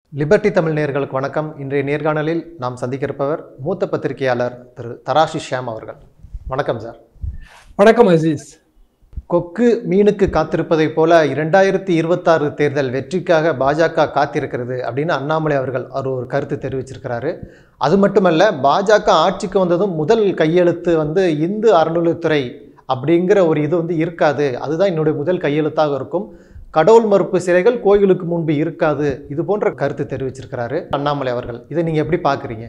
Liberty Tamil நேயர்களுக்கு வணக்கம் இன்றைய நேர்காணலில் நாம் சந்திக்க இருப்பவர் மூத்த பத்திரிகையாளர் திரு தராஷி ஷியாம் அவர்கள் வணக்கம் சார் வணக்கம் அசீஸ் கொக்கு மீனுக்கு காத்திருப்பதைப் போல இரண்டாயிரத்தி இருபத்தாறு தேர்தல் வெற்றிக்காக பாஜக காத்திருக்கிறது அப்படின்னு அண்ணாமலை அவர்கள் அவர் ஒரு கருத்து தெரிவிச்சிருக்கிறாரு அது மட்டுமல்ல பாஜக ஆட்சிக்கு வந்ததும் முதல் கையெழுத்து வந்து இந்து அறநிலைத்துறை அப்படிங்கிற ஒரு இது வந்து இருக்காது அதுதான் என்னுடைய முதல் கையெழுத்தாக இருக்கும் கடவுள் மறுப்பு சிலைகள் கோயிலுக்கு முன்பு இருக்காது இது போன்ற கருத்து தெரிவிச்சிருக்கிறாரு அண்ணாமலை அவர்கள் இதை நீங்க எப்படி பாக்குறீங்க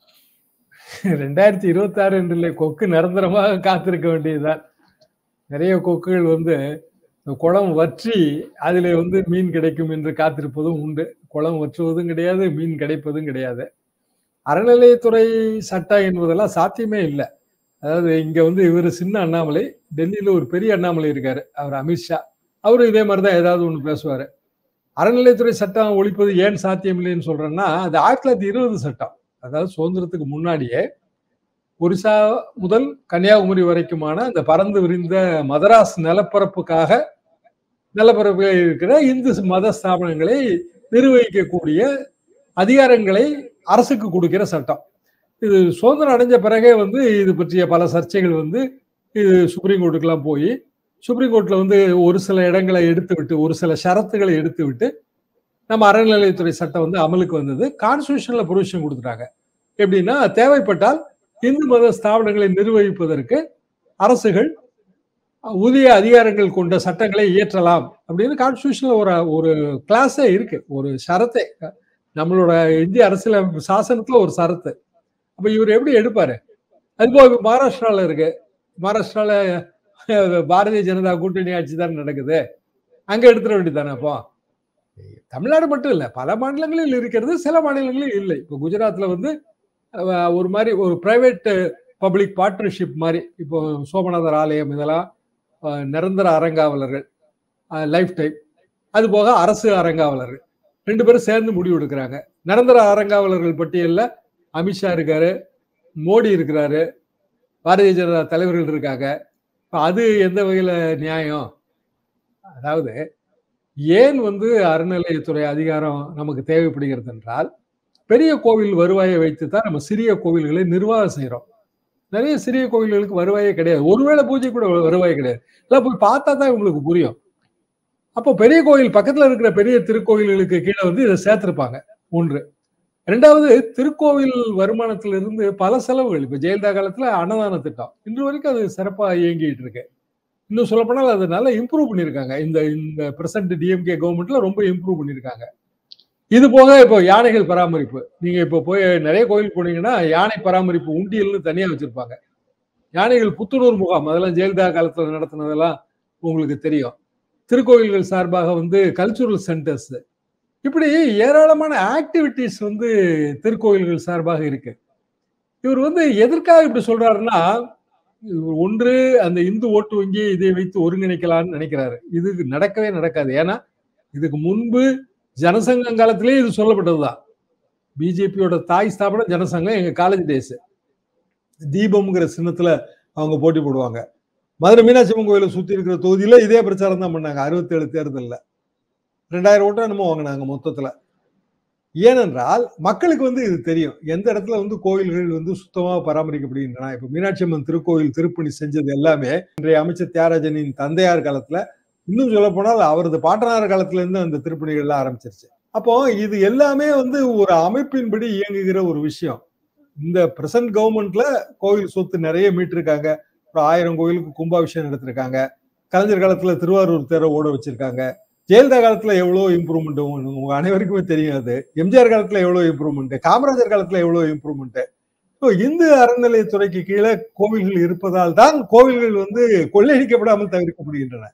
ரெண்டாயிரத்தி இருபத்தி ஆறு என்றில்லை கொக்கு நிரந்தரமாக காத்திருக்க வேண்டியதுதான் நிறைய கொக்குகள் வந்து இந்த குளம் வற்றி அதிலே வந்து மீன் கிடைக்கும் என்று காத்திருப்பதும் உண்டு குளம் வற்றுவதும் கிடையாது மீன் கிடைப்பதும் கிடையாது அறநிலையத்துறை சட்டம் என்பதெல்லாம் சாத்தியமே இல்லை அதாவது இங்க வந்து இவர் சின்ன அண்ணாமலை டெல்லியில ஒரு பெரிய அண்ணாமலை இருக்காரு அவர் அமித்ஷா அவரும் இதே மாதிரி தான் ஏதாவது ஒன்று பேசுவார் அறநிலையத்துறை சட்டம் ஒழிப்பது ஏன் சாத்தியம் இல்லைன்னு சொல்றேன்னா அது ஆயிரத்தி தொள்ளாயிரத்தி இருபது சட்டம் அதாவது சுதந்திரத்துக்கு முன்னாடியே ஒரிசா முதல் கன்னியாகுமரி வரைக்குமான அந்த பறந்து விரிந்த மதராஸ் நிலப்பரப்புக்காக நிலப்பரப்பில் இருக்கிற இந்து மத ஸ்தாபனங்களை நிர்வகிக்கக்கூடிய அதிகாரங்களை அரசுக்கு கொடுக்கிற சட்டம் இது சுதந்திரம் அடைஞ்ச பிறகே வந்து இது பற்றிய பல சர்ச்சைகள் வந்து இது சுப்ரீம் கோர்ட்டுக்கெல்லாம் போய் சுப்ரீம் கோர்ட்ல வந்து ஒரு சில இடங்களை எடுத்து விட்டு ஒரு சில ஷரத்துகளை எடுத்து விட்டு நம்ம அறநிலையத்துறை சட்டம் வந்து அமலுக்கு வந்தது கான்ஸ்டியூஷன்ல ப்ரொவிஷன் கொடுத்துட்டாங்க எப்படின்னா தேவைப்பட்டால் இந்து மத ஸ்தாபனங்களை நிர்வகிப்பதற்கு அரசுகள் உரிய அதிகாரங்கள் கொண்ட சட்டங்களை இயற்றலாம் அப்படின்னு கான்ஸ்டியூஷன்ல ஒரு ஒரு கிளாஸே இருக்கு ஒரு ஷரத்தே நம்மளோட இந்திய அரசியல் சாசனத்துல ஒரு சரத்து அப்ப இவர் எப்படி எடுப்பாரு அதுபோக மகாராஷ்டிரால இருக்கு மகாராஷ்டிரால பாரதிய ஜனதா கூட்டணி ஆட்சி தான் நடக்குது அங்க எடுத்துட வேண்டியதானே அப்போ தமிழ்நாடு மட்டும் இல்லை பல மாநிலங்களில் இருக்கிறது சில மாநிலங்களில் இல்லை இப்போ குஜராத்ல வந்து ஒரு மாதிரி ஒரு பிரைவேட் பப்ளிக் பார்ட்னர்ஷிப் மாதிரி இப்போ சோமநாதர் ஆலயம் இதெல்லாம் நிரந்தர அறங்காவலர்கள் லைஃப் டைம் அது போக அரசு அறங்காவலர்கள் ரெண்டு பேரும் சேர்ந்து முடிவு எடுக்கிறாங்க நிரந்தர அறங்காவலர்கள் பட்டியலில் அமித்ஷா இருக்காரு மோடி இருக்கிறாரு பாரதிய ஜனதா தலைவர்கள் இருக்காங்க அது எந்த வகையில நியாயம் அதாவது ஏன் வந்து அறநிலையத்துறை அதிகாரம் நமக்கு தேவைப்படுகிறது என்றால் பெரிய கோவில் வருவாயை வைத்து தான் நம்ம சிறிய கோவில்களை நிர்வாகம் செய்கிறோம் நிறைய சிறிய கோவில்களுக்கு வருவாயே கிடையாது ஒருவேளை பூஜை கூட வருவாய் கிடையாது இல்லை போய் பார்த்தா தான் உங்களுக்கு புரியும் அப்போ பெரிய கோவில் பக்கத்துல இருக்கிற பெரிய திருக்கோவில்களுக்கு கீழே வந்து இதை சேர்த்திருப்பாங்க ஒன்று ரெண்டாவது திருக்கோவில் வருமானத்திலிருந்து பல செலவுகள் இப்ப ஜெயலலிதா காலத்துல அன்னதான திட்டம் இன்று வரைக்கும் அது சிறப்பா இயங்கிட்டு இருக்கு இன்னும் சொல்லப்போனால் அது நல்லா இம்ப்ரூவ் பண்ணியிருக்காங்க இந்த இந்த பிரசன்ட் டிஎம்கே கவர்மெண்ட்ல ரொம்ப இம்ப்ரூவ் பண்ணியிருக்காங்க இது போக இப்போ யானைகள் பராமரிப்பு நீங்க இப்போ போய் நிறைய கோயில் போனீங்கன்னா யானை பராமரிப்பு உண்டியல்னு தனியா வச்சிருப்பாங்க யானைகள் புத்துணர்வு முகாம் அதெல்லாம் ஜெயலலிதா காலத்துல நடத்தினதெல்லாம் உங்களுக்கு தெரியும் திருக்கோயில்கள் சார்பாக வந்து கல்ச்சுரல் சென்டர்ஸ் இப்படி ஏராளமான ஆக்டிவிட்டிஸ் வந்து திருக்கோயில்கள் சார்பாக இருக்கு இவர் வந்து எதற்காக இப்படி சொல்றாருன்னா ஒன்று அந்த இந்து ஓட்டு வங்கி இதை வைத்து ஒருங்கிணைக்கலாம்னு நினைக்கிறாரு இது நடக்கவே நடக்காது ஏன்னா இதுக்கு முன்பு ஜனசங்கம் காலத்திலே இது சொல்லப்பட்டதுதான் பிஜேபியோட தாய் ஸ்தாபனம் ஜனசங்கம் எங்க காலேஜ் டேஸ் தீபம்ங்கிற சின்னத்துல அவங்க போட்டி போடுவாங்க மதுரை மீனாட்சி அம்மன் கோயிலை சுத்தி இருக்கிற தொகுதியில இதே பிரச்சாரம் தான் பண்ணாங்க அறுபத்தி ஏழு தேர்தலில் ரெண்டாயிரம் ஓட்டு என்னமோ வாங்கினாங்க மொத்தத்துல ஏனென்றால் மக்களுக்கு வந்து இது தெரியும் எந்த இடத்துல வந்து கோயில்கள் வந்து சுத்தமாக பராமரிக்கப்படுகின்றன இப்ப மீனாட்சி அம்மன் திருக்கோயில் திருப்பணி செஞ்சது எல்லாமே இன்றைய அமைச்சர் தியாகராஜனின் தந்தையார் காலத்துல இன்னும் சொல்ல போனால் அவரது பாட்டனார் காலத்துல இருந்து அந்த திருப்பணிகள்லாம் ஆரம்பிச்சிருச்சு அப்போ இது எல்லாமே வந்து ஒரு அமைப்பின்படி இயங்குகிற ஒரு விஷயம் இந்த பிரசன்ட் கவர்மெண்ட்ல கோயில் சொத்து நிறைய மீட்டிருக்காங்க ஒரு ஆயிரம் கோயிலுக்கு கும்பாபிஷேகம் எடுத்திருக்காங்க கலைஞர் காலத்துல திருவாரூர் தேரை ஓட வச்சிருக்காங்க ஜெயலலிதா காலத்துல எவ்வளவு இம்ப்ரூவ்மெண்ட் உங்க அனைவருக்குமே தெரியும் அது எம்ஜிஆர் காலத்துல எவ்வளவு இம்ப்ரூவ்மெண்ட் காமராஜர் காலத்துல எவ்வளவு இம்ப்ரூவ்மெண்ட் ஸோ இந்து அறநிலையத்துறைக்கு கீழே கோவில்கள் இருப்பதால் தான் கோவில்கள் வந்து கொள்ளையடிக்கப்படாமல் தவிர்க்கப்படுகின்றன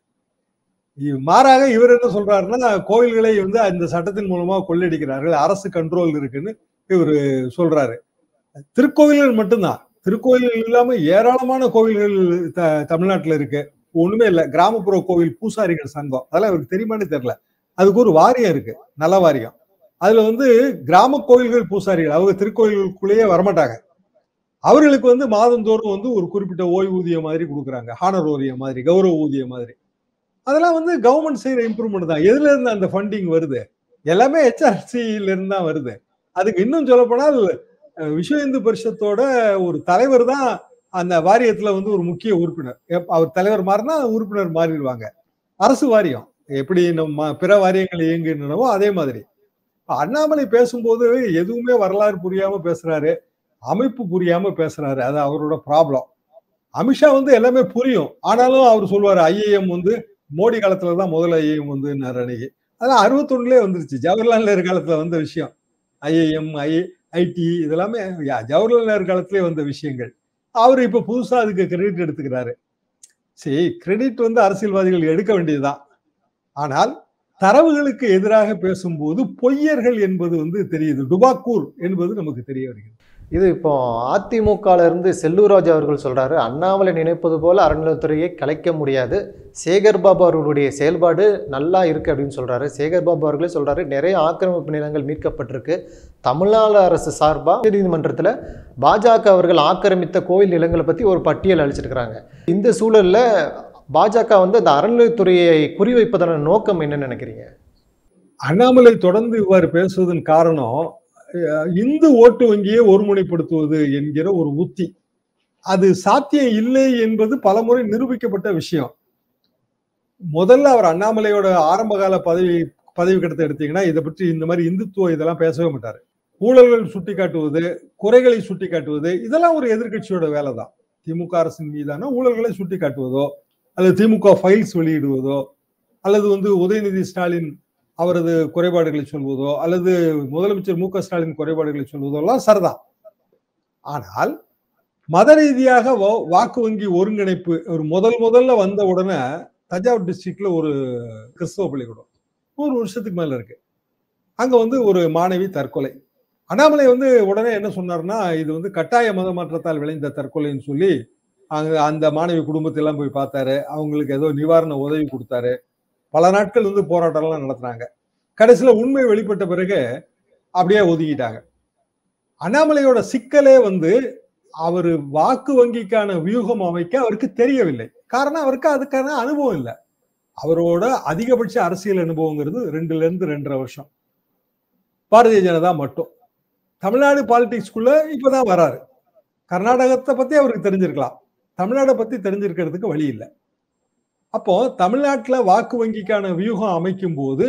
மாறாக இவர் என்ன சொல்றாருன்னா கோவில்களை வந்து அந்த சட்டத்தின் மூலமா கொள்ளையடிக்கிறார்கள் அரசு கண்ட்ரோல் இருக்குன்னு இவர் சொல்றாரு திருக்கோவில்கள் மட்டும்தான் திருக்கோயில்கள் இல்லாம ஏராளமான கோவில்கள் த தமிழ்நாட்டில் இருக்கு ஒண்ணுமே இல்லை கிராமப்புற கோவில் பூசாரிகள் சங்கம் அதெல்லாம் இவருக்கு தெரியுமான்னு தெரியல அதுக்கு ஒரு வாரியம் இருக்கு நல்ல வாரியம் அதுல வந்து கிராம கோவில்கள் பூசாரிகள் அவங்க திருக்கோயில்களுக்குள்ளேயே வரமாட்டாங்க அவர்களுக்கு வந்து மாதந்தோறும் வந்து ஒரு குறிப்பிட்ட ஓய்வூதியம் மாதிரி கொடுக்குறாங்க ஹானர் ஊதியம் மாதிரி கௌரவ ஊதியம் மாதிரி அதெல்லாம் வந்து கவர்மெண்ட் செய்யற இம்ப்ரூவ்மெண்ட் தான் எதுல இருந்து அந்த ஃபண்டிங் வருது எல்லாமே ஹெச்ஆர்சியில இருந்து தான் வருது அதுக்கு இன்னும் சொல்ல போனால் அஹ், விஸ்வ இந்து பரிஷத்தோட ஒரு தலைவர் தான் அந்த வாரியத்துல வந்து ஒரு முக்கிய உறுப்பினர் எப்ப அவர் தலைவர் மாறினா உறுப்பினர் மாறிடுவாங்க அரசு வாரியம் எப்படி நம்ம பிற வாரியங்கள் இயங்குனவோ அதே மாதிரி இப்ப அண்ணாமலை பேசும்போது எதுவுமே வரலாறு புரியாம பேசுறாரு அமைப்பு புரியாம பேசுறாரு அது அவரோட ப்ராப்ளம் அமித்ஷா வந்து எல்லாமே புரியும் ஆனாலும் அவர் சொல்லுவாரு ஐஏஎம் வந்து மோடி காலத்துல தான் முதல்ல ஐஏஎம் வந்து அன்னைக்கு அதெல்லாம் அறுபத்தொன்னுலேயே வந்துருச்சு ஜவஹர்லால் நேரு காலத்துல வந்த விஷயம் ஐஏஎம் ஐ ஐடி இதெல்லாமே யா- ஜவஹர்லால் நேரு காலத்திலே வந்த விஷயங்கள் அவர் இப்ப புதுசா அதுக்கு கிரெடிட் எடுத்துக்கிறாரு சரி கிரெடிட் வந்து அரசியல்வாதிகள் எடுக்க வேண்டியதுதான் ஆனால் தரவுகளுக்கு எதிராக பேசும்போது பொய்யர்கள் என்பது வந்து தெரியுது டுபாக்கூர் என்பது நமக்கு தெரிய வருகிறது இது இப்போ அதிமுகல இருந்து செல்லூர்ராஜ் அவர்கள் சொல்றாரு அண்ணாமலை நினைப்பது போல அறநிலையத்துறையை கலைக்க முடியாது சேகர் பாபு அவர்களுடைய செயல்பாடு நல்லா இருக்கு அப்படின்னு சொல்றாரு சேகர் பாபு அவர்களே சொல்றாரு நிறைய ஆக்கிரமிப்பு நிலங்கள் மீட்கப்பட்டிருக்கு தமிழ்நாடு அரசு சார்பா நீதிமன்றத்தில் பாஜக அவர்கள் ஆக்கிரமித்த கோயில் நிலங்களை பத்தி ஒரு பட்டியல் அளிச்சிருக்கிறாங்க இந்த சூழல்ல பாஜக வந்து அந்த அறநிலையத்துறையை குறிவைப்பதான நோக்கம் என்னன்னு நினைக்கிறீங்க அண்ணாமலை தொடர்ந்து இவ்வாறு பேசுவதன் காரணம் அஹ், இந்து ஓட்டு வங்கியை ஒருமுனைப்படுத்துவது என்கிற ஒரு உத்தி அது சாத்தியம் இல்லை என்பது பலமுறை நிரூபிக்கப்பட்ட விஷயம் முதல்ல அவர் அண்ணாமலையோட ஆரம்பகால பதவி பதவி கிடத்த எடுத்தீங்கன்னா இதை பற்றி இந்த மாதிரி இந்துத்துவ இதெல்லாம் பேசவே மாட்டாரு ஊழல்கள் சுட்டி காட்டுவது குறைகளை சுட்டி காட்டுவது இதெல்லாம் ஒரு எதிர்க்கட்சியோட வேலை தான் திமுக அரசின் மீதான ஊழல்களை சுட்டி காட்டுவதோ அல்லது திமுக ஃபைல்ஸ் வெளியிடுவதோ அல்லது வந்து உதயநிதி ஸ்டாலின் அவரது குறைபாடுகளை சொல்வதோ அல்லது முதலமைச்சர் மு க ஸ்டாலின் குறைபாடுகளை சொல்வதோ எல்லாம் சரிதான் ஆனால் மத ரீதியாக வா- வாக்கு வங்கி ஒருங்கிணைப்பு ஒரு முதல் முதல்ல வந்த உடனே தஞ்சாவூர் டிஸ்ட்ரிக்ட்ல ஒரு கிறிஸ்தவ பள்ளிக்கூடம் நூறு வருஷத்துக்கு மேல இருக்கு அங்க வந்து ஒரு மாணவி தற்கொலை அண்ணாமலை வந்து உடனே என்ன சொன்னார்னா இது வந்து கட்டாய மத மாற்றத்தால் விளைந்த தற்கொலைன்னு சொல்லி அங்க அந்த மாணவி குடும்பத்தை எல்லாம் போய் பார்த்தாரு அவங்களுக்கு ஏதோ நிவாரண உதவி கொடுத்தாரு பல நாட்கள் வந்து போராட்டம்லாம் நடத்துனாங்க கடைசியில உண்மை வெளிப்பட்ட பிறகு அப்படியே ஒதுக்கிட்டாங்க அண்ணாமலையோட சிக்கலே வந்து அவர் வாக்கு வங்கிக்கான வியூகம் அமைக்க அவருக்கு தெரியவில்லை காரணம் அவருக்கு அதுக்கான அனுபவம் இல்லை அவரோட அதிகபட்ச அரசியல் அனுபவங்கிறது ரெண்டுல இருந்து ரெண்டரை வருஷம் பாரதிய ஜனதா மட்டும் தமிழ்நாடு பாலிடிக்ஸ்குள்ள இப்பதான் வராரு கர்நாடகத்தை பத்தி அவருக்கு தெரிஞ்சிருக்கலாம் தமிழ்நாடை பத்தி தெரிஞ்சிருக்கிறதுக்கு வழி இல்லை அப்போ தமிழ்நாட்டுல வாக்கு வங்கிக்கான வியூகம் அமைக்கும் போது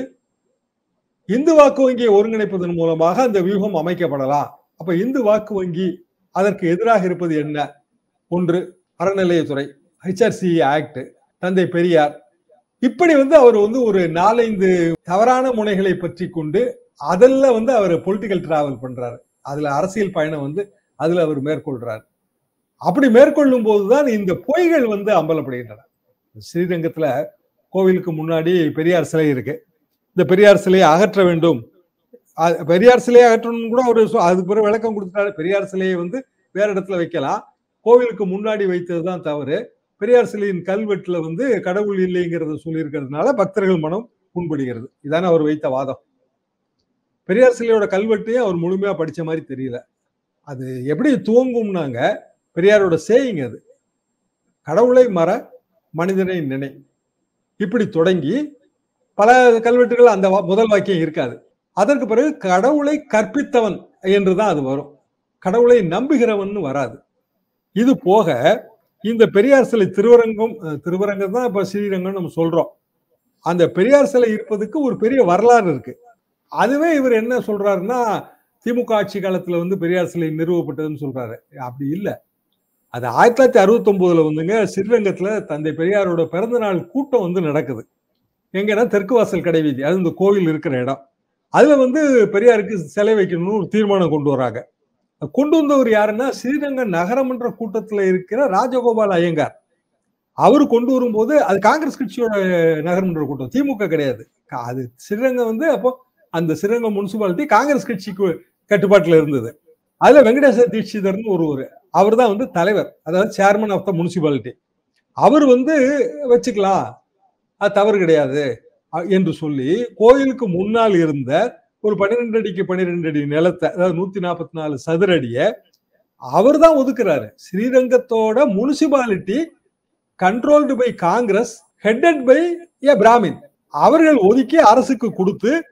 இந்து வாக்கு வங்கியை ஒருங்கிணைப்பதன் மூலமாக அந்த வியூகம் அமைக்கப்படலாம் அப்ப இந்து வாக்கு வங்கி அதற்கு எதிராக இருப்பது என்ன ஒன்று அறநிலையத்துறை ஹெச்ஆர்சி ஆக்ட் தந்தை பெரியார் இப்படி வந்து அவர் வந்து ஒரு நாலைந்து தவறான முனைகளை பற்றி கொண்டு அதில் வந்து அவர் பொலிட்டிக்கல் டிராவல் பண்றாரு அதுல அரசியல் பயணம் வந்து அதுல அவர் மேற்கொள்றாரு அப்படி மேற்கொள்ளும் போதுதான் இந்த பொய்கள் வந்து அம்பலப்படுகின்றன ஸ்ரீரங்கத்துல கோவிலுக்கு முன்னாடி பெரியார் சிலை இருக்கு இந்த பெரியார் சிலையை அகற்ற வேண்டும் அ- பெரியார் சிலையை அகற்றணும் கூட ஒரு அதுக்கு பிறகு விளக்கம் கொடுத்துட்டாரு பெரியார் சிலையை வந்து வேற இடத்துல வைக்கலாம் கோவிலுக்கு முன்னாடி வைத்ததுதான் தவறு பெரியார் சிலையின் கல்வெட்டுல வந்து கடவுள் இல்லைங்கிறத சொல்லியிருக்கிறதுனால பக்தர்கள் மனம் புண்படுகிறது இதானே அவர் வைத்த வாதம் பெரியார் சிலையோட கல்வெட்டையும் அவர் முழுமையா படிச்ச மாதிரி தெரியல அது எப்படி துவங்கும்னாங்க பெரியாரோட சேயிங் அது கடவுளை மற மனிதனை நினை இப்படி தொடங்கி பல கல்வெட்டுகள் அந்த வா- முதல் வாக்கியம் இருக்காது அதற்கு பிறகு கடவுளை கற்பித்தவன் என்றுதான் அது வரும் கடவுளை நம்புகிறவன் வராது இது போக இந்த பெரியார் சிலை திருவரங்கம் அஹ், திருவரங்கம் தான் இப்ப ஸ்ரீரங்கம் நம்ம சொல்றோம் அந்த பெரியார் சிலை இருப்பதுக்கு ஒரு பெரிய வரலாறு இருக்கு அதுவே இவர் என்ன சொல்றாருன்னா திமுக ஆட்சி காலத்துல வந்து பெரியார் சிலை நிறுவப்பட்டதுன்னு சொல்றாரு அப்படி இல்லை அது ஆயிரத்தி தொள்ளாயிரத்தி அறுபத்தி ஒன்பதுல வந்துங்க ஸ்ரீரங்கத்துல தந்தை பெரியாரோட பிறந்த நாள் கூட்டம் வந்து நடக்குது எங்கன்னா தெற்கு வாசல் கடை வீதி அது இந்த கோவில் இருக்கிற இடம் அதுல வந்து பெரியாருக்கு சிலை வைக்கணும்னு ஒரு தீர்மானம் கொண்டு வராங்க கொண்டு வந்தவர் யாருன்னா ஸ்ரீரங்க நகரமன்ற கூட்டத்துல இருக்கிற ராஜகோபால் ஐயங்கார் அவர் கொண்டு வரும்போது அது காங்கிரஸ் கட்சியோட நகரமன்ற கூட்டம் திமுக கிடையாது கா- அது ஸ்ரீரங்கம் வந்து அப்போ அந்த ஸ்ரீரங்கம் முனிசிபாலிட்டி காங்கிரஸ் கட்சிக்கு கட்டுப்பாட்டுல இருந்தது அதுல வெங்கடேச தீட்சிதர்னு ஒருவர் அவர் தான் வந்து தலைவர் அதாவது சேர்மன் ஆஃப் த முனிசிபாலிட்டி அவர் வந்து வச்சுக்கலாம் அது தவறு கிடையாது அ- என்று சொல்லி கோயிலுக்கு முன்னால் இருந்த ஒரு பன்னிரெண்டு அடிக்கு பன்னிரெண்டு அடி நிலத்தை அதாவது நூத்தி நாற்பத்தி நாலு சதுர அடிய அவர் தான் ஒதுக்குறாரு ஸ்ரீரங்கத்தோட municipality controlled by Congress headed by a Brahmin அவர்கள் ஒதுக்கி அரசுக்கு கொடுத்து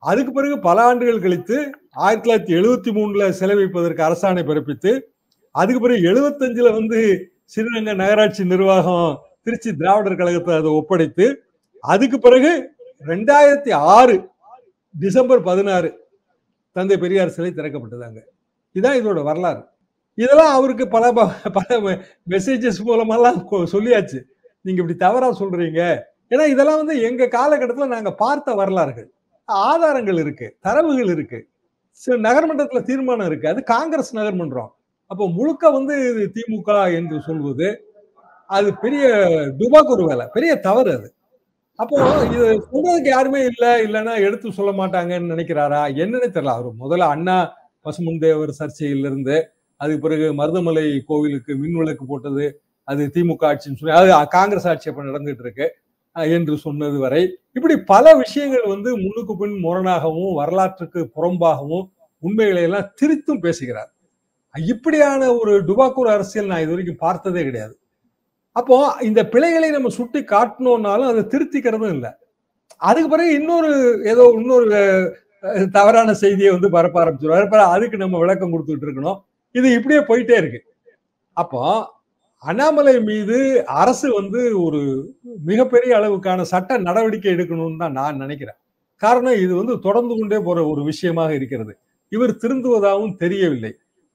அதுக்கு பிறகு பல ஆண்டுகள் கழித்து ஆயிரத்தி தொள்ளாயிரத்தி எழுபத்தி மூணுல செலவிப்பதற்கு அரசாணை பிறப்பித்து அதுக்கு பிறகு எழுபத்தஞ்சுல வந்து ஸ்ரீரங்க நகராட்சி நிர்வாகம் திருச்சி திராவிடர் கழகத்தை அதை ஒப்படைத்து அதுக்கு பிறகு ரெண்டாயிரத்தி ஆறு டிசம்பர் பதினாறு தந்தை பெரியார் சிலை திறக்கப்பட்டதாங்க இதான் இதோட வரலாறு இதெல்லாம் அவருக்கு பல ப- பல மெசேஜஸ் மூலமெல்லாம் கொ- சொல்லியாச்சு நீங்க இப்படி தவறா சொல்றீங்க ஏன்னா இதெல்லாம் வந்து எங்க காலகட்டத்தில் நாங்க பார்த்த வரலாறுகள் ஆதாரங்கள் இருக்கு தரவுகள் இருக்கு சில நகர்மன்றத்துல தீர்மானம் இருக்கு அது காங்கிரஸ் நகர்மன்றம் அப்போ முழுக்க வந்து இது திமுக என்று சொல்வது அது பெரிய டுபாக்கூர் வேலை பெரிய தவறு அது அப்போ இது சொல்றதுக்கு யாருமே இல்ல இல்லைன்னா எடுத்து சொல்ல மாட்டாங்கன்னு நினைக்கிறாரா என்னன்னு தெரியல அவர் முதல்ல அண்ணா பசுமுந்தேவர் சர்ச்சையிலிருந்து அதுக்கு பிறகு மருதமலை கோவிலுக்கு மின் விளக்கு போட்டது அது திமுக ஆட்சின்னு சொல்லி அது காங்கிரஸ் ஆட்சி அப்ப நடந்துட்டு இருக்கு அஹ், என்று சொன்னது வரை இப்படி பல விஷயங்கள் வந்து முன்னுக்கு பின் முரணாகவும் வரலாற்றுக்கு புறம்பாகவும் உண்மைகளை எல்லாம் திரித்தும் பேசுகிறார் இப்படியான ஒரு டுபாக்கூர் அரசியல் நான் இது வரைக்கும் பார்த்ததே கிடையாது அப்போ இந்த பிழைகளை நம்ம சுட்டி காட்டணும்னாலும் அதை திருத்திக்கிறதும் இல்லை அதுக்கு பிறகு இன்னொரு ஏதோ இன்னொரு அஹ், தவறான செய்தியை வந்து பரப்ப ஆரம்பிச்சிருவாரு அப்புறம் அதுக்கு நம்ம விளக்கம் கொடுத்துட்டு இருக்கணும் இது இப்படியே போயிட்டே இருக்கு அப்போ அண்ணாமலை மீது அரசு வந்து ஒரு மிகப்பெரிய அளவுக்கான சட்ட நடவடிக்கை எடுக்கணும்னு தான் நான் நினைக்கிறேன் காரணம் இது வந்து தொடர்ந்து கொண்டே போற ஒரு விஷயமாக இருக்கிறது இவர் திருந்துவதாகவும் தெரியவில்லை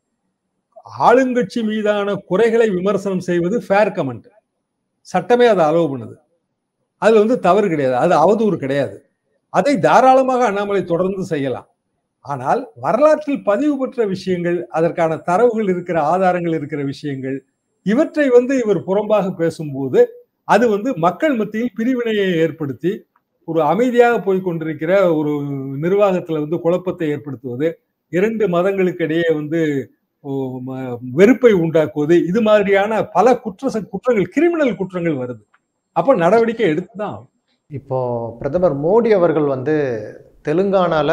ஆளுங்கட்சி மீதான குறைகளை விமர்சனம் செய்வது ஃபேர் கமெண்ட் சட்டமே அதை அலோவ் பண்ணுது அதுல வந்து தவறு கிடையாது அது அவதூறு கிடையாது அதை தாராளமாக அண்ணாமலை தொடர்ந்து செய்யலாம் ஆனால் வரலாற்றில் பதிவு பெற்ற விஷயங்கள் அதற்கான தரவுகள் இருக்கிற ஆதாரங்கள் இருக்கிற விஷயங்கள் இவற்றை வந்து இவர் புறம்பாக பேசும்போது அது வந்து மக்கள் மத்தியில் பிரிவினையை ஏற்படுத்தி ஒரு அமைதியாக போய் கொண்டிருக்கிற ஒரு நிர்வாகத்துல வந்து குழப்பத்தை ஏற்படுத்துவது இரண்டு மதங்களுக்கு இடையே வந்து ஓ, ம- வெறுப்பை உண்டாக்குவது இது மாதிரியான பல குற்ற குற்றங்கள் கிரிமினல் குற்றங்கள் வருது அப்ப நடவடிக்கை எடுத்துதான் ஆகணும். இப்போ பிரதமர் மோடி அவர்கள் வந்து தெலுங்கானால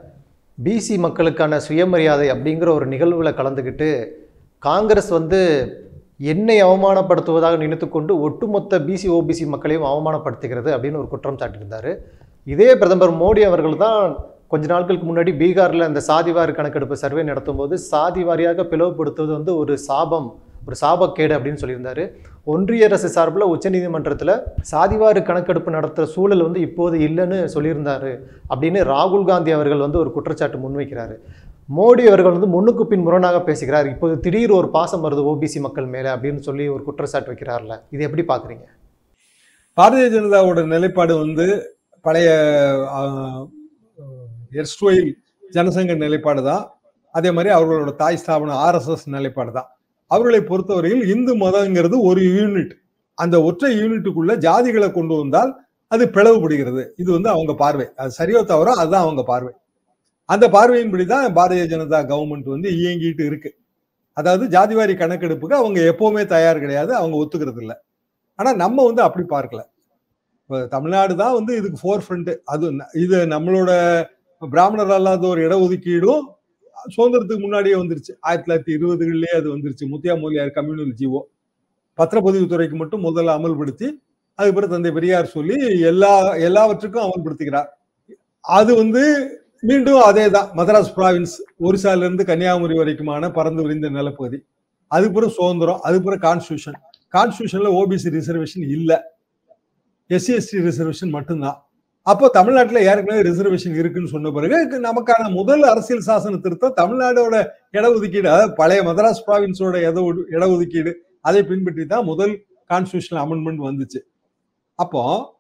பிசி மக்களுக்கான சுயமரியாதை அப்படிங்கிற ஒரு நிகழ்வில் கலந்துக்கிட்டு காங்கிரஸ் வந்து என்னை அவமானப்படுத்துவதாக நினைத்துக்கொண்டு ஒட்டுமொத்த பிசி ஓபிசி மக்களையும் அவமானப்படுத்துகிறது அப்படின்னு ஒரு குற்றம் சாட்டியிருந்தார் இதே பிரதமர் மோடி அவர்கள் தான் கொஞ்ச நாட்களுக்கு முன்னாடி பீகாரில் இந்த சாதிவாரி கணக்கெடுப்பு சர்வே நடத்தும்போது சாதி வாரியாக பிளவுபடுத்துவது வந்து ஒரு சாபம் ஒரு சாபக்கேடு அப்படின்னு சொல்லியிருந்தாரு ஒன்றிய அரசு சார்பில் உச்சநீதிமன்றத்தில் சாதிவாரி கணக்கெடுப்பு நடத்துகிற சூழல் வந்து இப்போது இல்லைன்னு சொல்லியிருந்தாரு அப்படின்னு ராகுல் காந்தி அவர்கள் வந்து ஒரு குற்றச்சாட்டு முன்வைக்கிறாரு மோடி அவர்கள் வந்து முன்னுக்கு பின் முரணாக பேசுகிறார் இப்போது திடீர் ஒரு பாசம் வருது ஓபிசி மக்கள் மேலே அப்படின்னு சொல்லி ஒரு குற்றச்சாட்டு வைக்கிறார்ல இது எப்படி பார்க்குறீங்க பாரதிய ஜனதாவோட நிலைப்பாடு வந்து பழைய எர்ஸ்டோயில் ஜனசங்க நிலைப்பாடு தான் அதே மாதிரி அவர்களோட தாய் ஸ்தாபனம் ஆர்எஸ்எஸ் நிலைப்பாடு தான் அவர்களை பொறுத்தவரையில் இந்து மதங்கிறது ஒரு யூனிட் அந்த ஒற்றை யூனிட்டுக்குள்ள ஜாதிகளை கொண்டு வந்தால் அது பிளவுபடுகிறது இது வந்து அவங்க பார்வை அது சரியோ தவறோ அதுதான் அவங்க பார்வை அந்த பார்வையின்படி தான் பாரதிய ஜனதா கவர்மெண்ட் வந்து இயங்கிட்டு இருக்கு அதாவது ஜாதிவாரி கணக்கெடுப்புக்கு அவங்க எப்பவுமே தயார் கிடையாது அவங்க ஒத்துக்கிறது இல்லை ஆனா நம்ம வந்து அப்படி பார்க்கல இப்போ தமிழ்நாடு தான் வந்து இதுக்கு ஃபோர் ஃப்ரண்ட் அது ந- இது நம்மளோட பிராமணர் அல்லாத ஒரு இடஒதுக்கீடும் சுதந்திரத்துக்கு முன்னாடியே வந்துருச்சு ஆயிரத்தி தொள்ளாயிரத்தி இருபதுகளிலேயே அது வந்துருச்சு முத்தியா மோலியார் கம்யூனல் ஜீவோ பத்திரப்பதிவுத்துறைக்கு மட்டும் முதல்ல அமல்படுத்தி அதுக்கு பிறகு தந்தை பெரியார் சொல்லி எல்லா எல்லாவற்றுக்கும் அமல்படுத்துகிறார் அது வந்து மீண்டும் அதே தான் மதராஸ் ப்ராவின்ஸ் ஒரிசால இருந்து கன்னியாகுமரி வரைக்குமான பறந்து விரிந்த நிலப்பகுதி அது பிறகு சுதந்திரம் அது பிறகு கான்ஸ்டியூஷன் கான்ஸ்டியூஷன்ல ஓபிசி ரிசர்வேஷன் இல்ல எஸ்சி எஸ்டி ரிசர்வேஷன் மட்டும்தான் அப்போ தமிழ்நாட்டுல ஏற்கனவே ரிசர்வேஷன் இருக்குன்னு சொன்ன பிறகு இது நமக்கான முதல் அரசியல் சாசன திருத்தம் தமிழ்நாடோட இடஒதுக்கீடு அதாவது பழைய மதராஸ் ப்ராவின்ஸோட இட இடஒதுக்கீடு அதை பின்பற்றி தான் முதல் கான்ஸ்டியூஷனல் அமெண்ட்மெண்ட் வந்துச்சு அப்போ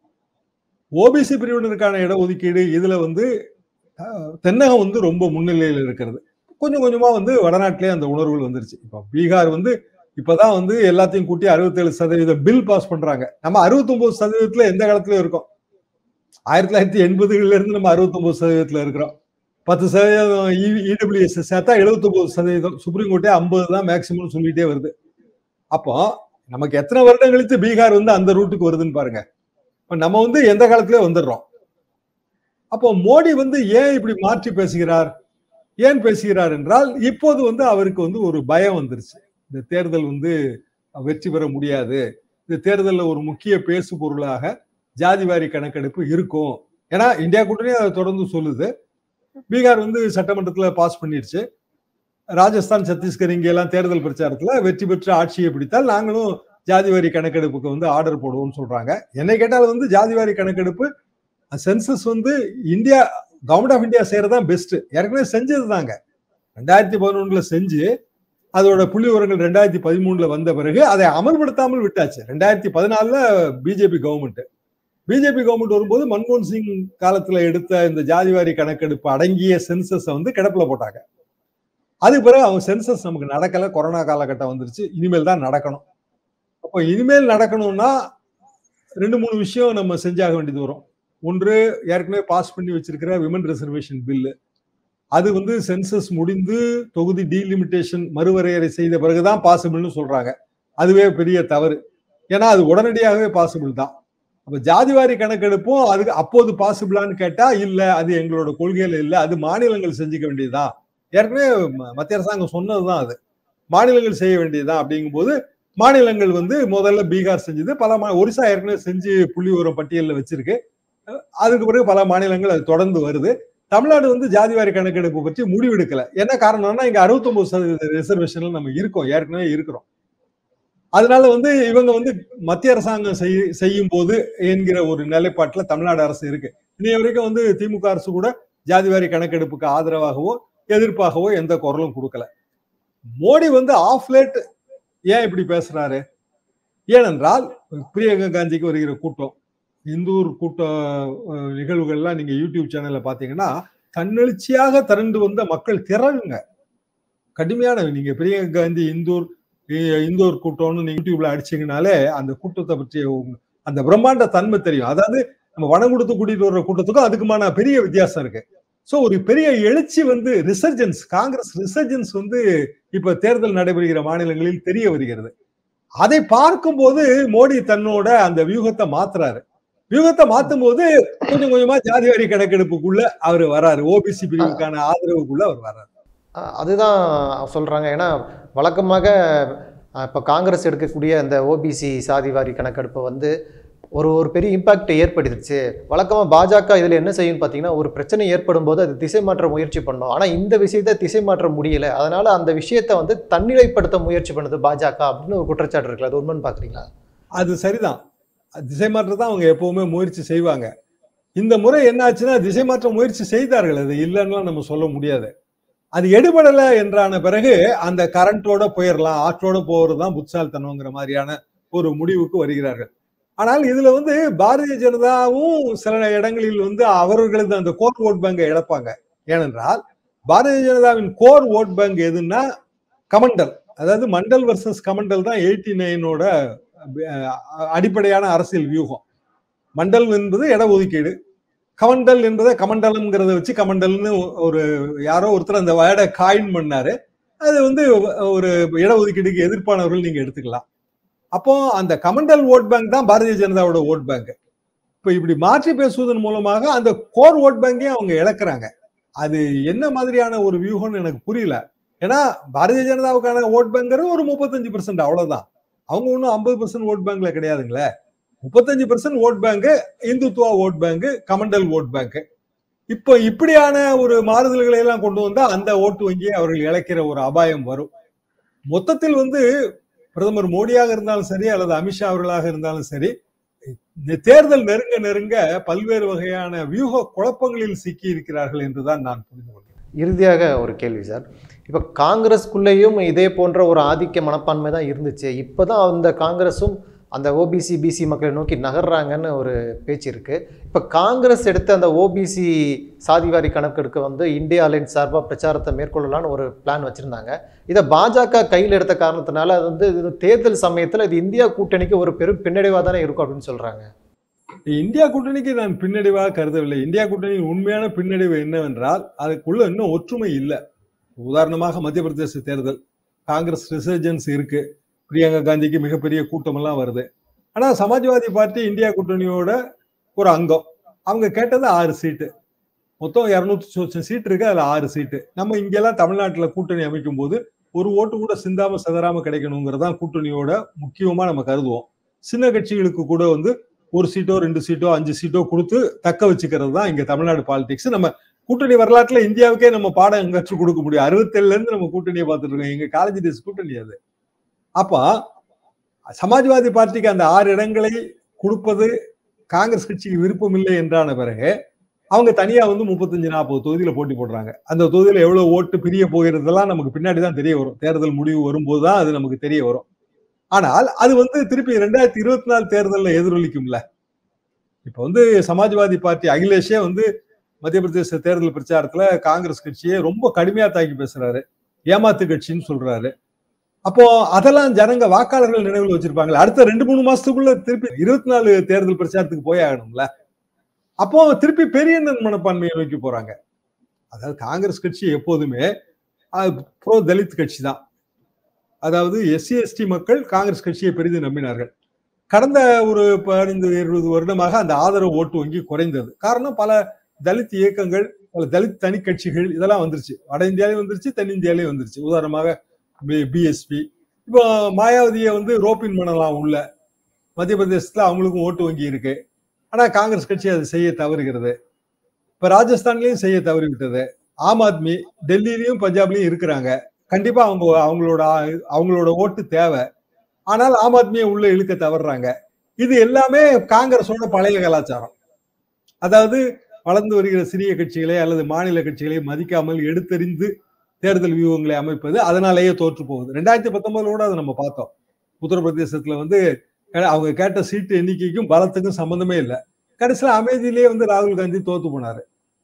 ஓபிசி பிரிவினருக்கான இடஒதுக்கீடு இதுல வந்து அஹ், தென்னகம் வந்து ரொம்ப முன்னிலையில் இருக்கிறது கொஞ்சம் கொஞ்சமா வந்து வடநாட்டிலே அந்த உணர்வுகள் வந்துருச்சு இப்போ பீகார் வந்து இப்பதான் வந்து எல்லாத்தையும் கூட்டி அறுபத்தேழு சதவீதம் பில் பாஸ் பண்றாங்க நம்ம அறுபத்தொன்பது சதவீதத்துல எந்த காலத்துலயும் இருக்கோம் ஆயிரத்தி தொள்ளாயிரத்தி எண்பதுகள்ல இருந்து நம்ம அறுபத்தொன்பது சதவீதத்துல இருக்கிறோம் பத்து சதவீதம் இடபிள்யூஎஸ் சேர்த்தா எழுபத்தொன்பது சதவீதம் சுப்ரீம் கோர்ட்டே ஐம்பது தான் மேக்சிமம் சொல்லிட்டே வருது அப்போ நமக்கு எத்தனை வருடம் கழித்து பீகார் வந்து அந்த ரூட்டுக்கு வருதுன்னு பாருங்க இப்ப நம்ம வந்து எந்த காலத்திலே வந்துடுறோம் அப்போ மோடி வந்து ஏன் இப்படி மாற்றி பேசுகிறார் ஏன் பேசுகிறார் என்றால் இப்போது வந்து அவருக்கு வந்து ஒரு பயம் வந்துருச்சு இந்த தேர்தல் வந்து வெற்றி பெற முடியாது இந்த தேர்தலில் ஒரு முக்கிய பேசு பொருளாக ஜாதிவாரி கணக்கெடுப்பு இருக்கும் ஏன்னா இந்தியா கூட்டணி அதை தொடர்ந்து சொல்லுது பீகார் வந்து சட்டமன்றத்துல பாஸ் பண்ணிருச்சு ராஜஸ்தான் சத்தீஸ்கர் இங்க எல்லாம் தேர்தல் பிரச்சாரத்துல வெற்றி பெற்று ஆட்சியை பிடித்தால் நாங்களும் ஜாதிவாரி கணக்கெடுப்புக்கு வந்து ஆர்டர் போடுவோம்னு சொல்றாங்க என்னை கேட்டால் வந்து ஜாதிவாரி கணக்கெடுப்பு சென்சஸ் வந்து இந்தியா கவர்மெண்ட் ஆஃப் இந்தியா செய்யறதுதான் பெஸ்ட் ஏற்கனவே செஞ்சது தாங்க ரெண்டாயிரத்தி பதினொன்றுல செஞ்சு அதோட புள்ளி விவரங்கள் ரெண்டாயிரத்தி பதிமூணுல வந்த பிறகு அதை அமல்படுத்தாமல் விட்டாச்சு ரெண்டாயிரத்தி பதினாலுல பிஜேபி கவர்மெண்ட் பிஜேபி கவர்மெண்ட் வரும்போது மன்மோகன் சிங் காலத்துல எடுத்த இந்த ஜாதிவாரி கணக்கெடுப்பு அடங்கிய சென்சஸ் வந்து கிடப்புல போட்டாங்க அதுக்கு பிறகு அவங்க சென்சஸ் நமக்கு நடக்கல கொரோனா காலகட்டம் வந்துருச்சு இனிமேல் தான் நடக்கணும் அப்போ இனிமேல் நடக்கணும்னா ரெண்டு மூணு விஷயம் நம்ம செஞ்சாக வேண்டியது வரும் ஒன்று ஏற்கனவே பாஸ் பண்ணி வச்சிருக்கிற விமன் ரிசர்வேஷன் பில்லு அது வந்து சென்சஸ் முடிந்து தொகுதி டீலிமிட்டேஷன் மறுவரையறை செய்த பிறகுதான் பாசிபிள்னு சொல்றாங்க அதுவே பெரிய தவறு ஏன்னா அது உடனடியாகவே பாசிபிள் தான் அப்ப ஜாதிவாரி கணக்கெடுப்பும் அதுக்கு அப்போது பாசிபிளான்னு கேட்டா இல்ல அது எங்களோட கொள்கையில இல்ல அது மாநிலங்கள் செஞ்சுக்க வேண்டியதுதான் ஏற்கனவே மத்திய அரசாங்கம் சொன்னதுதான் அது மாநிலங்கள் செய்ய வேண்டியதுதான் அப்படிங்கும்போது மாநிலங்கள் வந்து முதல்ல பீகார் செஞ்சது பல ஒரிசா ஏற்கனவே செஞ்சு புள்ளி உரம் பட்டியலில் வச்சிருக்கு அதுக்கு பிறகு பல மாநிலங்கள் அது தொடர்ந்து வருது தமிழ்நாடு வந்து ஜாதிவாரி கணக்கெடுப்பு பற்றி முடிவெடுக்கல என்ன காரணம்னா இங்க அறுபத்தொன்பது சதவீத ரிசர்வேஷன்ல நம்ம இருக்கோம் ஏற்கனவே இருக்கிறோம் அதனால வந்து இவங்க வந்து மத்திய அரசாங்கம் செய்யும் போது என்கிற ஒரு நிலைப்பாட்டுல தமிழ்நாடு அரசு இருக்கு இன்னைய வரைக்கும் வந்து திமுக அரசு கூட ஜாதிவாரி கணக்கெடுப்புக்கு ஆதரவாகவோ எதிர்ப்பாகவோ எந்த குரலும் கொடுக்கல மோடி வந்து ஆஃப்லேட் ஏன் இப்படி பேசுறாரு ஏனென்றால் பிரியங்கா காந்திக்கு வருகிற கூட்டம் இந்தூர் கூட்ட நிகழ்வுகள்லாம் நீங்க யூடியூப் சேனல்ல பாத்தீங்கன்னா தன்னெழுச்சியாக திரண்டு வந்த மக்கள் திறகுங்க கடுமையான நீங்க பிரியங்கா காந்தி இந்தூர் இந்தூர் கூட்டம்னு நீங்க யூடியூப்ல அடிச்சீங்கனாலே அந்த கூட்டத்தை பற்றிய அந்த பிரம்மாண்ட தன்மை தெரியும் அதாவது நம்ம வனம் கொடுத்து கூட்டிட்டு வர்ற கூட்டத்துக்கும் அதுக்குமான பெரிய வித்தியாசம் இருக்கு சோ ஒரு பெரிய எழுச்சி வந்து ரிசர்ஜன்ஸ் காங்கிரஸ் ரிசர்ஜன்ஸ் வந்து இப்ப தேர்தல் நடைபெறுகிற மாநிலங்களில் தெரிய வருகிறது அதை பார்க்கும்போது மோடி தன்னோட அந்த வியூகத்தை மாத்துறாரு வியூகத்தை மாத்தும் போது கொஞ்சம் கொஞ்சமா ஜாதிவாரி கணக்கெடுப்புக்குள்ள அவர் வராரு ஓபிசி பிரிவுக்கான ஆதரவுக்குள்ள அவர் வர்றாரு அதுதான் சொல்றாங்க ஏன்னா வழக்கமாக இப்போ காங்கிரஸ் எடுக்கக்கூடிய அந்த ஓபிசி சாதிவாரி கணக்கெடுப்பு வந்து ஒரு ஒரு பெரிய இம்பாக்ட் ஏற்படுத்துச்சு வழக்கமாக பாஜக இதில் என்ன செய்யும் பார்த்தீங்கன்னா ஒரு பிரச்சனை ஏற்படும் போது அது திசை மாற்ற முயற்சி பண்ணோம் ஆனால் இந்த விஷயத்தை திசை மாற்ற முடியல அதனால அந்த விஷயத்தை வந்து தன்னிலைப்படுத்த முயற்சி பண்ணுது பாஜக அப்படின்னு ஒரு குற்றச்சாட்டு இருக்குல்ல அது உண்மைன்னு பார்க்குறீங்களா அது சரிதான் திசை மாற்றத்தான் அவங்க எப்பவுமே முயற்சி செய்வாங்க இந்த முறை என்ன ஆச்சுன்னா திசை மாற்ற முயற்சி செய்தார்கள் அது இல்லைன்னா நம்ம சொல்ல முடியாது அது எடுபடல என்றான பிறகு அந்த கரண்டோட போயிடலாம் ஆற்றோட போறது தான் புட்சால்தனங்கிற மாதிரியான ஒரு முடிவுக்கு வருகிறார்கள் ஆனால் இதுல வந்து பாரதிய ஜனதாவும் சில இடங்களில் வந்து அவர்களது அந்த கோர் ஓட் பேங்கை இழப்பாங்க ஏனென்றால் பாரதிய ஜனதாவின் கோர் ஓட் பேங்க் எதுன்னா கமண்டல் அதாவது மண்டல் வர்சஸ் கமண்டல் தான் எயிட்டி நைனோட அடிப்படையான அரசியல் வியூகம் மண்டல் என்பது இடஒதுக்கீடு கமண்டல் என்பதை கமண்டலம்ங்கிறத வச்சு கமண்டல்னு ஒரு யாரோ ஒருத்தர் அந்த வேர்டை காயின் பண்ணாரு அது வந்து ஒரு இடஒதுக்கீடுக்கு எதிர்ப்பானவர்கள் நீங்க எடுத்துக்கலாம் அப்போ அந்த கமண்டல் ஓட் பேங்க் தான் பாரதிய ஜனதாவோட ஓட் பேங்க் இப்ப இப்படி மாற்றி பேசுவதன் மூலமாக அந்த கோர் ஓட் பேங்கையும் அவங்க இழக்கிறாங்க அது என்ன மாதிரியான ஒரு வியூகம்னு எனக்கு புரியல ஏன்னா பாரதிய ஜனதாவுக்கான ஓட் பேங்கிறது ஒரு முப்பத்தஞ்சு பெர்சென்ட் அவ்வளவுதான் அவங்க ஒன்றும் ஐம்பது பெர்சென்ட் ஓட் பேங்க்ல கிடையாதுங்களே முப்பத்தஞ்சு percent vote bank Hindutva vote bank kamandal vote bank இப்போ இப்படியான ஒரு மாறுதல்களை எல்லாம் கொண்டு வந்தா அந்த ஓட்டு வங்கியை அவர்கள் இழக்கிற ஒரு அபாயம் வரும் மொத்தத்தில் வந்து பிரதமர் மோடியாக இருந்தாலும் சரி அல்லது அமித்ஷா அவர்களாக இருந்தாலும் சரி தேர்தல் நெருங்க நெருங்க பல்வேறு வகையான வியூக குழப்பங்களில் சிக்கி இருக்கிறார்கள் என்றுதான் நான் புரிந்து கொள்கிறேன் இறுதியாக ஒரு கேள்வி சார் இப்போ காங்கிரஸ்குள்ளேயும் இதே போன்ற ஒரு ஆதிக்க மனப்பான்மை தான் இருந்துச்சு இப்போ தான் அந்த காங்கிரஸும் அந்த ஓபிசி பிசி மக்களை நோக்கி நகர்றாங்கன்னு ஒரு பேச்சு இருக்கு இப்போ காங்கிரஸ் எடுத்த அந்த ஓபிசி சாதிவாரி கணக்கெடுக்க வந்து இந்தியா அலைன்ஸ் சார்பாக பிரச்சாரத்தை மேற்கொள்ளலான்னு ஒரு பிளான் வச்சுருந்தாங்க இதை பாஜக கையில் எடுத்த காரணத்தினால அது வந்து இது தேர்தல் சமயத்தில் இது இந்தியா கூட்டணிக்கு ஒரு பெரும் பின்னடைவாக தானே இருக்கும் அப்படின்னு சொல்கிறாங்க இந்தியா கூட்டணிக்கு நான் பின்னடைவாக கருதவில்லை இந்தியா கூட்டணியின் உண்மையான பின்னடைவு என்னவென்றால் அதுக்குள்ள இன்னும் ஒற்றுமை இல்லை உதாரணமாக மத்திய பிரதேச தேர்தல் காங்கிரஸ் ரிசர்ஜன்ஸ் இருக்கு பிரியங்கா காந்திக்கு மிகப்பெரிய கூட்டம் எல்லாம் வருது ஆனா சமாஜ்வாதி பார்ட்டி இந்தியா கூட்டணியோட ஒரு அங்கம் அவங்க கேட்டது ஆறு சீட்டு மொத்தம் இருநூத்தி சொச்சம் சீட் இருக்கு அதுல ஆறு சீட்டு நம்ம இங்கெல்லாம் தமிழ்நாட்டுல கூட்டணி அமைக்கும் போது ஒரு ஓட்டு கூட சிந்தாம சிதறாம கிடைக்கணுங்கிறதான் கூட்டணியோட முக்கியமா நம்ம கருதுவோம் சின்ன கட்சிகளுக்கு கூட வந்து ஒரு சீட்டோ ரெண்டு சீட்டோ அஞ்சு சீட்டோ கொடுத்து தக்க வச்சுக்கிறது தான் இங்க தமிழ்நாடு பாலிடிக்ஸ் நம்ம கூட்டணி வரலாற்றுல இந்தியாவுக்கே நம்ம பாடம் கற்றுக் கொடுக்க முடியும் அறுபத்தேழுல இருந்து நம்ம கூட்டணியை பார்த்துட்டு இருக்கோம் எங்க காலேஜ் டேஸ் கூட்டணி அது அப்போ சமாஜ்வாதி பார்ட்டிக்கு அந்த ஆறு இடங்களை கொடுப்பது காங்கிரஸ் கட்சிக்கு விருப்பம் இல்லை என்றான பிறகு அவங்க தனியா வந்து முப்பத்தஞ்சு நாற்பது தொகுதியில போட்டி போடுறாங்க அந்த தொகுதியில எவ்வளவு ஓட்டு பிரிய போகிறதெல்லாம் நமக்கு பின்னாடி தான் தெரிய வரும் தேர்தல் முடிவு வரும்போது தான் அது நமக்கு தெரிய வரும் ஆனால் அது வந்து திருப்பி ரெண்டாயிரத்தி இருபத்தி நாலு தேர்தலில் எதிரொலிக்கும்ல இப்ப வந்து சமாஜ்வாதி பார்ட்டி அகிலேஷே வந்து மத்திய பிரதேச தேர்தல் பிரச்சாரத்துல காங்கிரஸ் கட்சியை ரொம்ப கடுமையா தாக்கி பேசுறாரு ஏமாத்து கட்சின்னு சொல்றாரு அப்போ அதெல்லாம் ஜனங்க வாக்காளர்கள் நினைவில் வச்சிருப்பாங்களே அடுத்த ரெண்டு மூணு மாசத்துக்குள்ள திருப்பி இருபத்தி நாலு தேர்தல் பிரச்சாரத்துக்கு போய் ஆகணும்ல அப்போ திருப்பி பெரிய மனப்பான்மையை நோக்கி போறாங்க அதாவது காங்கிரஸ் கட்சி எப்போதுமே ப்ரோ தலித் கட்சி தான் அதாவது எஸ்சி எஸ்டி மக்கள் காங்கிரஸ் கட்சியை பெரிதும் நம்பினார்கள் கடந்த ஒரு பதினைந்து இருபது வருடமாக அந்த ஆதரவு ஓட்டு வங்கி குறைந்தது காரணம் பல தலித் இயக்கங்கள் பல தலித் தனி கட்சிகள் இதெல்லாம் வந்துருச்சு வட இந்தியாலையும் வந்துருச்சு தென்னிந்தியாலையும் வந்துருச்சு உதாரணமாக பிஎஸ்பி இப்போ மாயாவதியை வந்து ரோப்பின் பண்ணலாம் உள்ள மத்திய பிரதேசத்துல அவங்களுக்கும் ஓட்டு வங்கி இருக்கு ஆனா காங்கிரஸ் கட்சி அதை செய்ய தவறுகிறது இப்ப ராஜஸ்தான்லயும் செய்ய தவறிவிட்டது ஆம் ஆத்மி டெல்லியிலயும் பஞ்சாப்லயும் இருக்கிறாங்க கண்டிப்பா அவங்க அவங்களோட அவங்களோட ஓட்டு தேவை ஆனால் ஆம் ஆத்மியை உள்ள இழுக்க தவறுறாங்க இது எல்லாமே காங்கிரஸோட பழைய கலாச்சாரம் அதாவது வளர்ந்து வருகிற சிறிய கட்சிகளை அல்லது மாநில கட்சிகளை மதிக்காமல் எடுத்தறிந்து தேர்தல் வியூகங்களை அமைப்பது அதனாலேயே தோற்று போகுது ரெண்டாயிரத்தி பத்தொன்பதுல கூட அதை நம்ம பார்த்தோம் உத்தரப்பிரதேசத்துல வந்து அவங்க கேட்ட சீட்டு எண்ணிக்கைக்கும் பலத்துக்கும் சம்பந்தமே இல்லை கடைசியில் அமைதியிலேயே வந்து ராகுல் காந்தி தோத்து போனாரு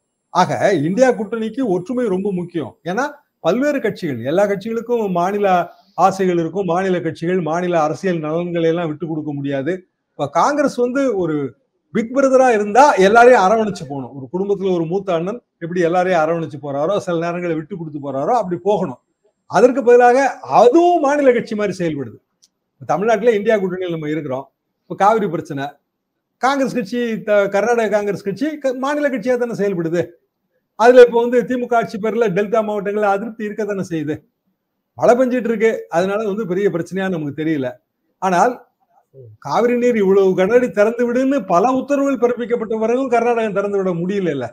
ஆக இந்தியா கூட்டணிக்கு ஒற்றுமை ரொம்ப முக்கியம் ஏன்னா பல்வேறு கட்சிகள் எல்லா கட்சிகளுக்கும் மாநில ஆசைகள் இருக்கும் மாநில கட்சிகள் மாநில அரசியல் நலன்களை எல்லாம் விட்டு கொடுக்க முடியாது இப்ப காங்கிரஸ் வந்து ஒரு பிக் பிரதரா இருந்தா எல்லாரையும் அரவணைச்சு போகணும் ஒரு குடும்பத்துல ஒரு மூத்த அண்ணன் எப்படி எல்லாரையும் அரவணைச்சு போறாரோ சில நேரங்களை விட்டு கொடுத்து போறாரோ அப்படி போகணும் அதற்கு பதிலாக அதுவும் மாநில கட்சி மாதிரி செயல்படுது தமிழ்நாட்டில் இந்தியா கூட்டணியில் நம்ம இருக்கிறோம் இப்போ காவிரி பிரச்சனை காங்கிரஸ் கட்சி கர்நாடக காங்கிரஸ் கட்சி மாநில கட்சியா தானே செயல்படுது அதுல இப்போ வந்து திமுக ஆட்சி பேர்ல டெல்டா மாவட்டங்கள்ல அதிருப்தி இருக்க தானே செய்யுது மழை பெஞ்சிட்டு இருக்கு அதனால வந்து பெரிய பிரச்சனையா நமக்கு தெரியல ஆனால் காவிரி நீர் இவ்வளவு கண்ணாடி திறந்து விடுன்னு பல உத்தரவுகள் பிறப்பிக்கப்பட்ட பிறகும் கர்நாடகம் திறந்து விட முடியல இல்ல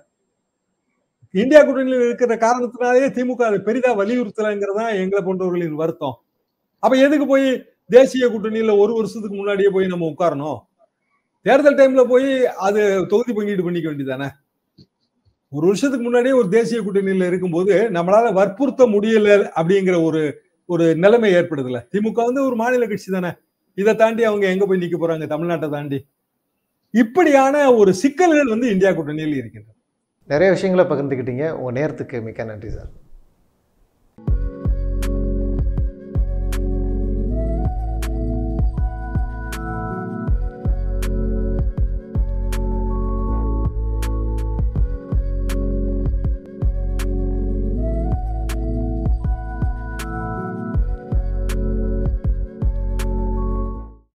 இந்தியா கூட்டணியில் இருக்கிற காரணத்தினாலேயே திமுக அதை பெரிதா வலியுறுத்தலைங்கிறதா எங்களை போன்றவர்களின் வருத்தம் அப்ப எதுக்கு போய் தேசிய கூட்டணியில ஒரு வருஷத்துக்கு முன்னாடியே போய் நம்ம உட்காரணும் தேர்தல் டைம்ல போய் அது தொகுதி பங்கீடு பண்ணிக்க வேண்டியதானே ஒரு வருஷத்துக்கு முன்னாடியே ஒரு தேசிய கூட்டணியில இருக்கும்போது நம்மளால வற்புறுத்த முடியல அப்படிங்கிற ஒரு ஒரு நிலைமை ஏற்படுதுல திமுக வந்து ஒரு மாநில கட்சி தானே இதை தாண்டி அவங்க எங்க போய் நிக்க போறாங்க தமிழ்நாட்டை தாண்டி இப்படியான ஒரு சிக்கல்கள் வந்து இந்தியா கூட்டணியில் இருக்கின்றன நிறைய விஷயங்களை பகிர்ந்துக்கிட்டீங்க உங்க நேரத்துக்கு மிக்க நன்றி சார்